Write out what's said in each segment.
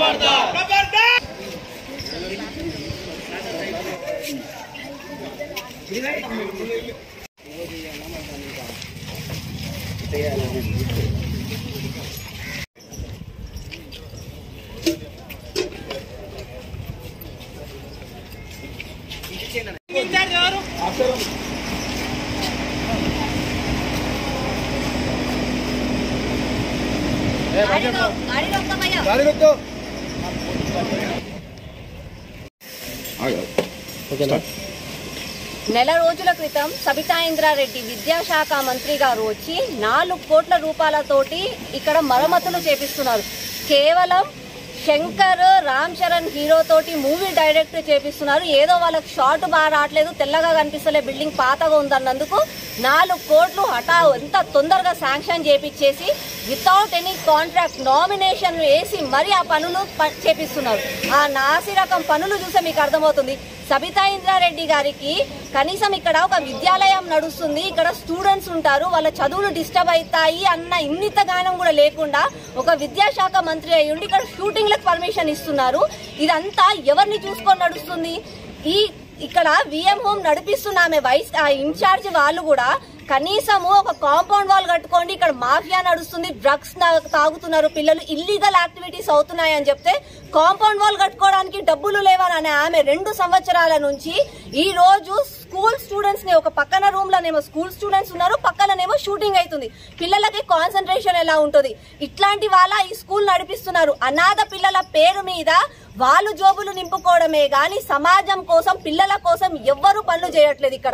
నెల రోజుల క్రితం సబితా ఇంద్రారెడ్డి విద్యాశాఖ మంత్రి గారు వచ్చి నాలుగు కోట్ల రూపాయలతోటి ఇక్కడ మరమ్మతులు చేపిస్తున్నారు కేవలం శంకర్ రామ్ చరణ్ హీరో తోటి మూవీ డైరెక్ట్ చేపిస్తున్నారు ఏదో వాళ్ళకి షార్ట్ బాగా రావట్లేదు తెల్లగా కనిపిస్తలే బిల్డింగ్ పాతగా ఉందన్నందుకు నాలుగు కోట్లు హఠా ఎంత తొందరగా శాంక్షన్ చేపించేసి వితౌట్ ఎనీ కాంట్రాక్ట్ నామినేషన్ వేసి మరి ఆ పనులు ప- చేపిస్తున్నారు ఆ నాసి రకం పనులు చూస్తే మీకు అర్థమవుతుంది సబితా ఇంద్రారెడ్డి గారికి కనీసం ఇక్కడ ఒక విద్యాలయం నడుస్తుంది ఇక్కడ స్టూడెంట్స్ ఉంటారు వాళ్ళ చదువులు డిస్టర్బ్ అవుతాయి అన్న ఇన్నిత గానం కూడా లేకుండా ఒక విద్యాశాఖ మంత్రి అయి ఉండి ఇక్కడ షూటింగ్లకు పర్మిషన్ ఇస్తున్నారు ఇదంతా ఎవరిని చూసుకొని నడుస్తుంది ఈ ఇక్కడ విఎం హోమ్ నడిపిస్తున్న ఆమె వైస్ ఆ ఇన్ఛార్జ్ వాళ్ళు కూడా కనీసము ఒక కాంపౌండ్ వాల్ కట్టుకోండి ఇక్కడ మాఫియా నడుస్తుంది డ్రగ్స్ తాగుతున్నారు పిల్లలు ఇల్లీగల్ యాక్టివిటీస్ అవుతున్నాయి అని చెప్తే కాంపౌండ్ వాల్ కట్టుకోవడానికి డబ్బులు లేవని ఆమె రెండు సంవత్సరాల నుంచి ఈ రోజు స్కూల్ స్టూడెంట్స్ ని ఒక పక్కన రూమ్ లోనేమో స్కూల్ స్టూడెంట్స్ ఉన్నారు పక్కననేమో షూటింగ్ అవుతుంది పిల్లలకి కాన్సన్ట్రేషన్ ఎలా ఉంటుంది ఇట్లాంటి వాళ్ళ ఈ స్కూల్ నడిపిస్తున్నారు అనాథ పిల్లల పేరు మీద వాళ్ళు జోబులు నింపుకోవడమే గాని సమాజం కోసం పిల్లల కోసం ఎవ్వరు పనులు చేయట్లేదు ఇక్కడ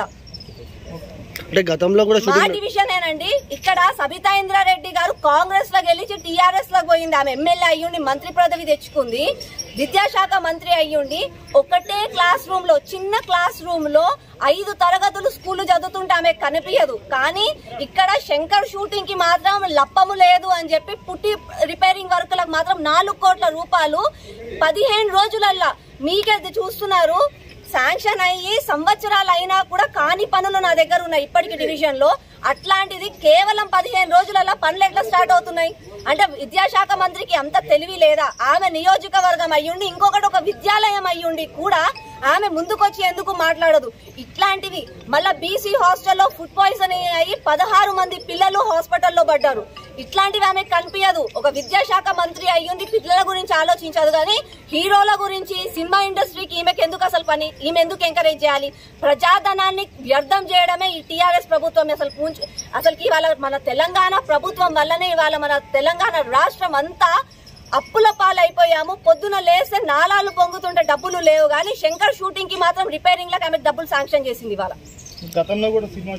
అంటే గతంలో కూడా మా షూటింగ్ డివిజన్ ఏనండి ఇక్కడ సబితా ఇంద్రారెడ్డి గారు కాంగ్రెస్ లో గెలిచి టీఆర్ఎస్ లో పోయింది ఆమె ఎమ్మెల్యే అయ్యుండి మంత్రి పదవి తెచ్చుకుంది విద్యాశాఖ మంత్రి అయ్యుండి ఒకటే క్లాస్ రూమ్ లో చిన్న క్లాస్ రూమ్ లో ఐదు తరగతులు స్కూల్ చదువుతుంటే ఆమె కనిపించదు కానీ ఇక్కడ శంకర్ షూటింగ్ కి మాత్రం లప్పము లేదు అని చెప్పి పుట్టి రిపేరింగ్ వర్కులకు మాత్రం నాలుగు కోట్ల రూపాయలు పదిహేను రోజులల్లా మీకే చూస్తున్నారు శాంక్షన్ అయ్యి సంవత్సరాలు అయినా కూడా కాని పనులు నా దగ్గర ఉన్నాయి ఇప్పటికి డివిజన్ లో అట్లాంటిది కేవలం పదిహేను రోజులలో పనులు ఎట్లా స్టార్ట్ అవుతున్నాయి అంటే విద్యాశాఖ మంత్రికి అంత తెలివి లేదా ఆమె నియోజకవర్గం అయ్యుండి ఇంకొకటి ఒక విద్యాలయం అయ్యుండి కూడా ఆమె ముందుకొచ్చి ఎందుకు మాట్లాడదు ఇట్లాంటివి మళ్ళా బీసీ హాస్టల్లో ఫుడ్ పాయిజన్ అయ్యి పదహారు మంది పిల్లలు హాస్పిటల్లో పడ్డారు ఇట్లాంటివి ఆమె కనిపించదు ఒక విద్యాశాఖ మంత్రి అయ్యుండి పిల్లల గురించి ఆలోచించదు కానీ హీరోల గురించి సినిమా ఇండస్ట్రీకి ఈమెకి ఎందుకు అసలు పని ఈమె ఎందుకు ఎంకరేజ్ చేయాలి ప్రజాధనాన్ని వ్యర్థం చేయడమే ఈ టీఆర్ఎస్ ప్రభుత్వం అసలు పూంచు అసలుకి ఇవాళ మన తెలంగాణ ప్రభుత్వం వల్లనే ఇవాళ మన తెలంగాణ రాష్ట్రం అంతా అప్పుల పాలైపోయాము పొద్దున లేస్తే నాలాలు పొంగుతుంటే డబ్బులు లేవు కానీ శంకర్ షూటింగ్ కి మాత్రం రిపేరింగ్ లకు ఆమె డబ్బులు శాంక్షన్ చేసింది ఇవాళ గతంలో కూడా సినిమా